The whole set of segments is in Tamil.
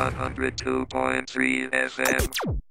102.3 FM.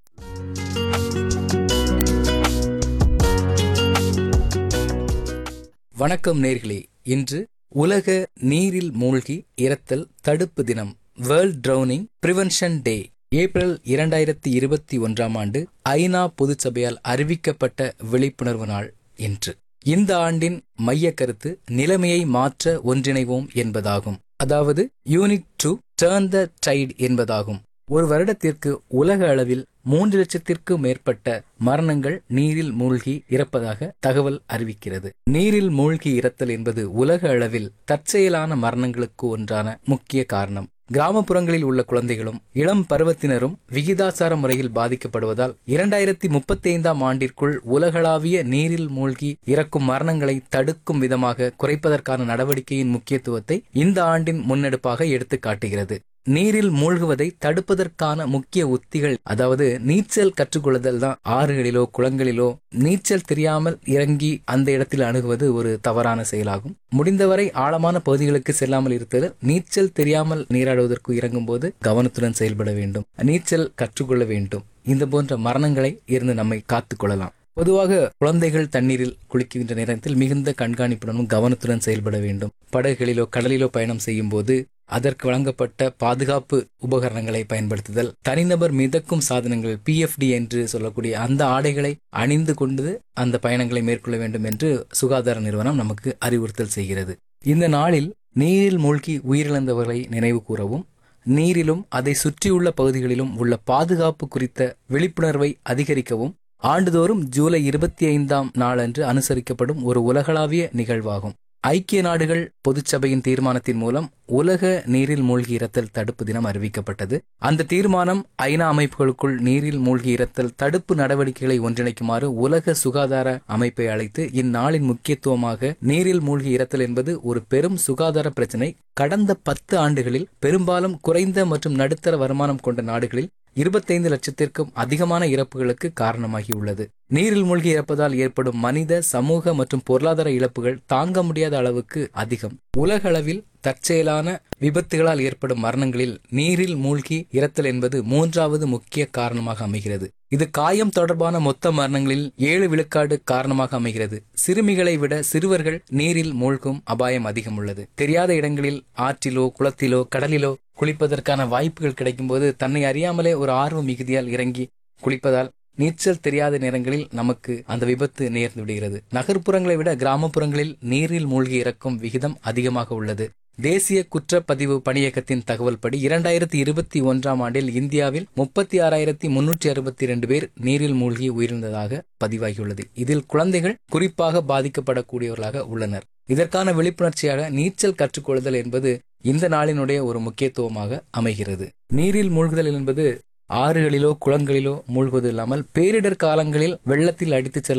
வணக்கம் நேர்களே இன்று உலக நீரில் மூழ்கி இறத்தல் தடுப்பு தினம் world drowning prevention day April இரண்டாயிரத்தி இருபத்தி ஒன்றாம் ஆண்டு ஐநா பொதுச்சபையால் அறிவிக்கப்பட்ட விழிப்புணர்வு நாள் இன்று இந்த ஆண்டின் மைய கருத்து நிலைமையை மாற்ற ஒன்றிணைவோம் என்பதாகும் அதாவது unite to turn the tide என்பதாகும் ஒரு வருடத்திற்கு உலக அளவில் மூன்று லட்சத்திற்கும் மேற்பட்ட மரணங்கள் நீரில் மூழ்கி இறப்பதாக தகவல் அறிவிக்கிறது நீரில் மூழ்கி இறத்தல் என்பது உலக அளவில் தற்செயலான மரணங்களுக்கு ஒன்றான முக்கிய காரணம் கிராமப்புறங்களில் உள்ள குழந்தைகளும் இளம் பருவத்தினரும் விகிதாசார முறையில் பாதிக்கப்படுவதால் இரண்டாயிரத்தி முப்பத்தி ஐந்தாம் ஆண்டிற்குள் உலகளாவிய நீரில் மூழ்கி இறக்கும் மரணங்களை தடுக்கும் விதமாக குறைப்பதற்கான நடவடிக்கையின் முக்கியத்துவத்தை இந்த ஆண்டின் முன்னெடுப்பாக எடுத்து காட்டுகிறது நீரில் மூழ்குவதை தடுப்பதற்கான முக்கிய உத்திகள் அதாவது நீச்சல் கற்றுக்கொள்ளுதல் தான் ஆறுகளிலோ குளங்களிலோ நீச்சல் தெரியாமல் இறங்கி அந்த இடத்தில் அணுகுவது ஒரு தவறான செயலாகும் முடிந்தவரை ஆழமான பகுதிகளுக்கு செல்லாமல் இருத்தல் நீச்சல் தெரியாமல் நீராடுவதற்கு இறங்கும் போது கவனத்துடன் செயல்பட வேண்டும் நீச்சல் கற்றுக்கொள்ள வேண்டும் இந்த போன்ற மரணங்களை இருந்து நம்மை காத்துக் கொள்ளலாம் பொதுவாக குழந்தைகள் தண்ணீரில் குளிக்கின்ற நேரத்தில் மிகுந்த கண்காணிப்புடனும் கவனத்துடன் செயல்பட வேண்டும் படகுகளிலோ கடலிலோ பயணம் செய்யும் போது அதற்கு வழங்கப்பட்ட பாதுகாப்பு உபகரணங்களை பயன்படுத்துதல் தனிநபர் மிதக்கும் சாதனங்கள் பிஎஃப்டி என்று சொல்லக்கூடிய அந்த ஆடைகளை அணிந்து கொண்டு அந்த பயணங்களை மேற்கொள்ள வேண்டும் என்று சுகாதார நிறுவனம் நமக்கு அறிவுறுத்தல் செய்கிறது இந்த நாளில் நீரில் மூழ்கி உயிரிழந்தவர்களை நினைவு கூறவும் நீரிலும் அதை சுற்றியுள்ள பகுதிகளிலும் உள்ள பாதுகாப்பு குறித்த விழிப்புணர்வை அதிகரிக்கவும் ஆண்டுதோறும் ஜூலை இருபத்தி ஐந்தாம் நாளன்று அனுசரிக்கப்படும் ஒரு உலகளாவிய நிகழ்வாகும் ஐக்கிய நாடுகள் பொதுச்சபையின் தீர்மானத்தின் மூலம் உலக நீரில் மூழ்கி இறத்தல் தடுப்பு தினம் அறிவிக்கப்பட்டது அந்த தீர்மானம் ஐநா அமைப்புகளுக்குள் நீரில் மூழ்கி இறத்தல் தடுப்பு நடவடிக்கைகளை ஒன்றிணைக்குமாறு உலக சுகாதார அமைப்பை அழைத்து இந்நாளின் முக்கியத்துவமாக நீரில் மூழ்கி இறத்தல் என்பது ஒரு பெரும் சுகாதார பிரச்சினை கடந்த பத்து ஆண்டுகளில் பெரும்பாலும் குறைந்த மற்றும் நடுத்தர வருமானம் கொண்ட நாடுகளில் இருபத்தைந்து லட்சத்திற்கும் அதிகமான இறப்புகளுக்கு காரணமாகி உள்ளது நீரில் மூழ்கி இறப்பதால் ஏற்படும் மனித சமூக மற்றும் பொருளாதார இழப்புகள் தாங்க முடியாத அளவுக்கு அதிகம் உலக அளவில் தற்செயலான விபத்துகளால் ஏற்படும் மரணங்களில் நீரில் மூழ்கி இறத்தல் என்பது மூன்றாவது முக்கிய காரணமாக அமைகிறது இது காயம் தொடர்பான மொத்த மரணங்களில் ஏழு விழுக்காடு காரணமாக அமைகிறது சிறுமிகளை விட சிறுவர்கள் நீரில் மூழ்கும் அபாயம் அதிகம் உள்ளது தெரியாத இடங்களில் ஆற்றிலோ குளத்திலோ கடலிலோ குளிப்பதற்கான வாய்ப்புகள் கிடைக்கும்போது தன்னை அறியாமலே ஒரு ஆர்வ மிகுதியால் இறங்கி குளிப்பதால் நீச்சல் தெரியாத நேரங்களில் நமக்கு அந்த விபத்து நேர்ந்து விடுகிறது நகர்ப்புறங்களை விட கிராமப்புறங்களில் நீரில் மூழ்கி இறக்கும் விகிதம் அதிகமாக உள்ளது தேசிய குற்றப்பதிவு பணியகத்தின் தகவல் படி இரண்டாயிரத்தி இருபத்தி ஒன்றாம் ஆண்டில் இந்தியாவில் முப்பத்தி ஆறாயிரத்தி முன்னூற்றி அறுபத்தி இரண்டு பேர் நீரில் மூழ்கி உயிரிழந்ததாக பதிவாகியுள்ளது இதில் குழந்தைகள் குறிப்பாக பாதிக்கப்படக்கூடியவர்களாக உள்ளனர் இதற்கான விழிப்புணர்ச்சியாக நீச்சல் கற்றுக்கொள்ளுதல் என்பது இந்த நாளினுடைய ஒரு முக்கியத்துவமாக அமைகிறது நீரில் மூழ்குதல் என்பது ஆறுகளிலோ குளங்களிலோ மூழ்குவது இல்லாமல் பேரிடர் காலங்களில் வெள்ளத்தில் அடித்துச் செல்ல